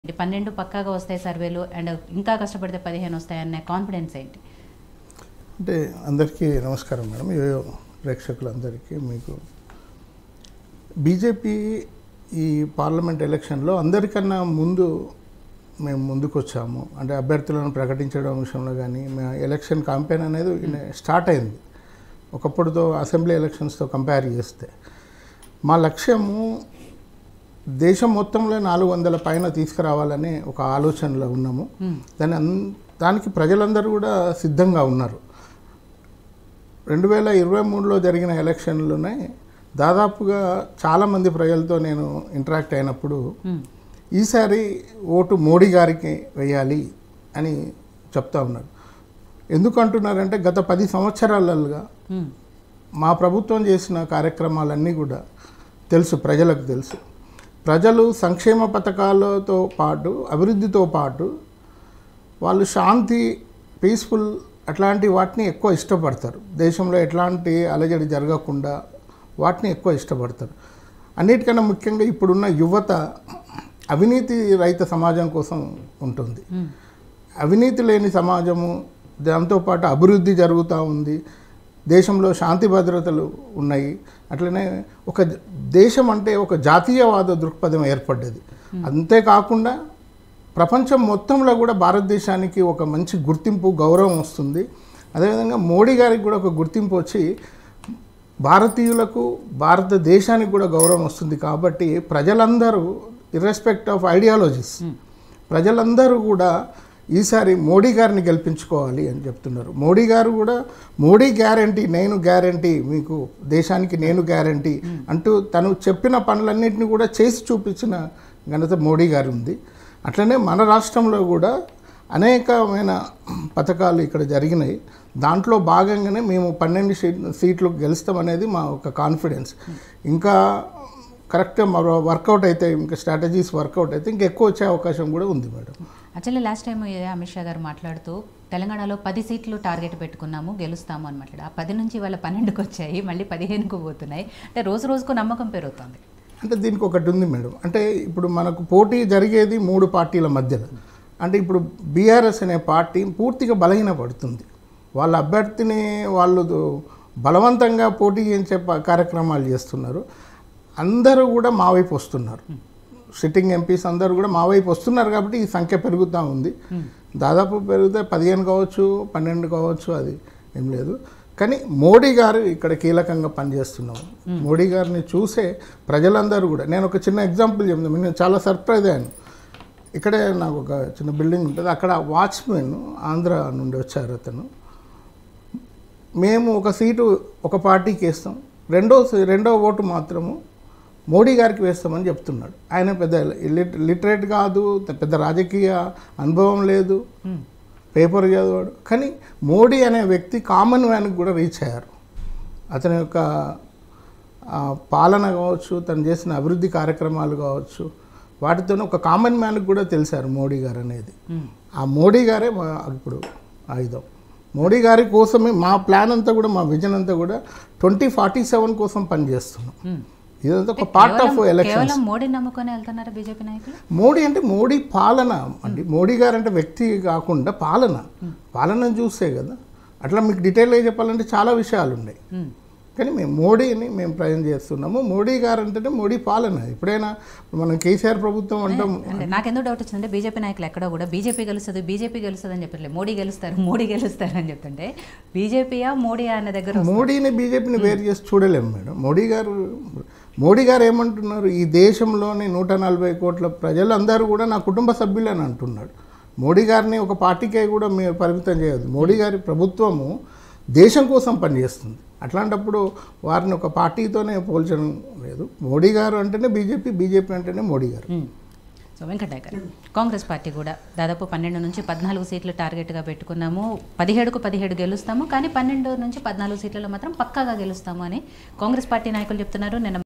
ఏంటి? పన్నెండు పక్కాగా వస్తాయి సర్వేలు అండ్ ఇంకా కష్టపడితే పదిహేను వస్తాయనే కాన్ఫిడెన్స్ ఏంటి అంటే అందరికీ నమస్కారం మేడం యోయో ప్రేక్షకులందరికీ మీకు బీజేపీ ఈ పార్లమెంట్ ఎలక్షన్లో అందరికన్నా ముందు మేము ముందుకు వచ్చాము అంటే అభ్యర్థులను ప్రకటించడం విషయంలో కానీ మేము ఎలక్షన్ క్యాంపెయిన్ అనేది స్టార్ట్ అయింది ఒకప్పుడుతో అసెంబ్లీ ఎలక్షన్స్తో కంపేర్ చేస్తే మా లక్ష్యము దేశం మొత్తంలో నాలుగు వందల పైన తీసుకురావాలని ఒక ఆలోచనలో ఉన్నాము దాని అన్ దానికి ప్రజలందరూ కూడా సిద్ధంగా ఉన్నారు రెండు వేల ఇరవై మూడులో జరిగిన ఎలక్షన్లోనే దాదాపుగా చాలామంది ప్రజలతో నేను ఇంటరాక్ట్ అయినప్పుడు మ్మ్. ఈసారి ఓటు మోడీ గారికి వేయాలి అని చెప్తా ఉన్నారు ఎందుకు అంటున్నారంటే గత పది సంవత్సరాలుగా మ్మ్. మా ప్రభుత్వం చేసిన కార్యక్రమాలన్నీ కూడా తెలుసు ప్రజలకు తెలుసు ప్రజలు సంక్షేమ పథకాలతో పాటు అభివృద్ధితో పాటు వాళ్ళు శాంతి పీస్ఫుల్ అట్లాంటి వాటిని ఎక్కువ ఇష్టపడతారు దేశంలో ఎట్లాంటి అలజడి జరగకుండా వాటిని ఎక్కువ ఇష్టపడతారు అన్నిటికన్నా ముఖ్యంగా ఇప్పుడున్న యువత అవినీతి రహిత సమాజం కోసం ఉంటుంది మ్మ్. అవినీతి లేని సమాజము దాంతోపాటు అభివృద్ధి జరుగుతూ ఉంది దేశంలో శాంతి భద్రతలు ఉన్నాయి అట్లనే ఒక జ- దేశం అంటే ఒక జాతీయవాద దృక్పథం ఏర్పడ్డది అంతేకాకుండా ప్రపంచం మొత్తంలో కూడా భారతదేశానికి ఒక మంచి గుర్తింపు గౌరవం వస్తుంది అదేవిధంగా మోడీ గారికి కూడా ఒక గుర్తింపు వచ్చి భారతీయులకు భారతదేశానికి కూడా గౌరవం వస్తుంది కాబట్టి ప్రజలందరూ ఇర్రెస్పెక్ట్ ఆఫ్ ఐడియాలజీస్ ప్రజలందరూ కూడా ఈసారి మోడీ గారిని గెలిపించుకోవాలి అని చెప్తున్నారు మోడీ గారు కూడా మోడీ గ్యారంటీ నేను గ్యారంటీ మీకు దేశానికి నేను గ్యారంటీ అంటూ తను చెప్పిన పనులన్నింటినీ కూడా చేసి చూపించిన ఘనత మోడీ గారు ఉంది అట్లనే మన రాష్ట్రంలో కూడా అనేకమైన పథకాలు ఇక్కడ జరిగినాయి దాంట్లో భాగంగానే మేము పన్నెండు సీట్ సీట్లు గెలుస్తామనేది మా ఒక కాన్ఫిడెన్స్ ఇంకా కరెక్ట్గా మరో వర్కౌట్ అయితే ఇంకా స్ట్రాటజీస్ వర్కౌట్ అయితే ఇంకా ఎక్కువ వచ్చే అవకాశం కూడా ఉంది మేడం యాక్చువల్లీ లాస్ట్ టైం ఇదే అమిత్ షా గారు మాట్లాడుతూ తెలంగాణలో పది సీట్లు టార్గెట్ పెట్టుకున్నాము గెలుస్తాము అని మాట్లాడు ఆ పది నుంచి వాళ్ళ పన్నెండుకు వచ్చాయి మళ్ళీ పదిహేనుకు పోతున్నాయి అంటే రోజు రోజుకు నమ్మకం పెరుగుతుంది అంటే దీనికి ఒకటి ఉంది మేడం అంటే ఇప్పుడు మనకు పోటీ జరిగేది మూడు పార్టీల మధ్యలో అంటే ఇప్పుడు బీఆర్ఎస్ అనే పార్టీ పూర్తిగా బలహీనపడుతుంది వాళ్ళ అభ్యర్థిని వాళ్ళు బలవంతంగా పోటీ చేయించే ప- కార్యక్రమాలు చేస్తున్నారు అందరూ కూడా మా వైపు వస్తున్నారు సిట్టింగ్ ఎంపీస్ అందరూ కూడా మా వైపు వస్తున్నారు కాబట్టి ఈ సంఖ్య పెరుగుతూ ఉంది దాదాపు పెరిగితే పదిహేను కావచ్చు పన్నెండు కావచ్చు అది ఏం లేదు కానీ మోడీ గారు ఇక్కడ కీలకంగా పనిచేస్తున్నాము మోడీ గారిని చూసే ప్రజలందరూ కూడా నేను ఒక చిన్న ఎగ్జాంపుల్ చెప్తాను నేను చాలా సర్ప్రైజ్ అయ్యాను ఇక్కడే నాకు ఒక చిన్న బిల్డింగ్ ఉంటుంది అక్కడ వాచ్మెన్ ఆంధ్ర నుండి వచ్చారు అతను మేము ఒక సీటు ఒక పార్టీకి వేస్తాం రెండో సీ- రెండో ఓటు మాత్రము మోడీ గారికి వేస్తామని చెప్తున్నాడు ఆయన పెద్ద లిట్ లిటరేట్ కాదు పెద్ద రాజకీయ అనుభవం లేదు మ్మ్. పేపర్ చదివాడు కానీ మోడీ అనే వ్యక్తి కామన్ మ్యాన్కి కూడా రీచ్ అయ్యారు అతని యొక్క ఆ, పాలన కావచ్చు తను చేసిన అభివృద్ధి కార్యక్రమాలు కావచ్చు వాటితో ఒక కామన్ మ్యాన్కి కూడా తెలిసారు మోడీ గారు అనేది మ్మ్. ఆ మోడీ గారే మా ఇప్పుడు ఆయుధం మోడీ గారి కోసమే మా ప్లాన్ అంతా కూడా మా విజన్ అంతా కూడా ట్వంటీ ఫార్టీ సెవెన్ కోసం పనిచేస్తున్నాం మ్మ్. ఇదంతా ఒక పార్ట్ ఆఫ్ కేవలం- ఎలక్షన్ కేవలం మోడీ నమ్ముకొని వెళ్తున్నారు బీజేపీ నాయకులు మోడీ అంటే మోడీ పాలన అంటే మోడీ గారు అంటే వ్యక్తి కాకుండా పాలన పాలన చూస్తే కదా అట్లా మీకు డీటెయిల్గా చెప్పాలంటే చాలా విషయాలు ఉన్నాయి మ్మ్. కానీ మేము మోడీని మేము ప్రజెంట్ చేస్తున్నాము మోడీ గారు అంటేనే మోడీ పాలన ఎప్పుడైనా మనం కేసీఆర్ ప్రభుత్వం అంటాం అంటే నాకెందుకు డౌట్ వచ్చిందంటే బీజేపీ నాయకులు ఎక్కడో కూడా బీజేపీ గెలుస్తుంది బీజేపీ గెలుస్తుంది అని చెప్పట్లేదు మోడీ గెలుస్తారు మోడీ గెలుస్తారు అని చెప్తుంటే బీజేపీయా మోడీయా అనే దగ్గర మోడీని బీజేపీని వేరు చేసి చూడలేము మేడం మోడీ గారు మోడీ గారు ఏమంటున్నారు ఈ దేశంలోని నూట నలభై కోట్ల ప్రజలందరూ కూడా నా కుటుంబ సభ్యులని అంటున్నాడు మోడీ గారిని ఒక పార్టీకే కూడా మీరు పరిమితం చేయదు మోడీ గారి ప్రభుత్వము దేశం కోసం పనిచేస్తుంది అట్లాంటప్పుడు వారిని ఒక పార్టీతోనే పోల్చడం లేదు మోడీ గారు అంటేనే బీజేపీ బీజేపీ అంటేనే మోడీ గారు మ్మ్. సో వెంకటయ్య గారు కాంగ్రెస్ పార్టీ కూడా దాదాపు పన్నెండు నుంచి పద్నాలుగు సీట్లు టార్గెట్గా పెట్టుకున్నాము పదిహేడుకు పదిహేడు గెలుస్తాము కానీ పన్నెండు నుంచి పద్నాలుగు సీట్లలో మాత్రం పక్కాగా గెలుస్తాము అని కాంగ్రెస్ పార్టీ నాయకులు చెప్తున్నారు నిన్న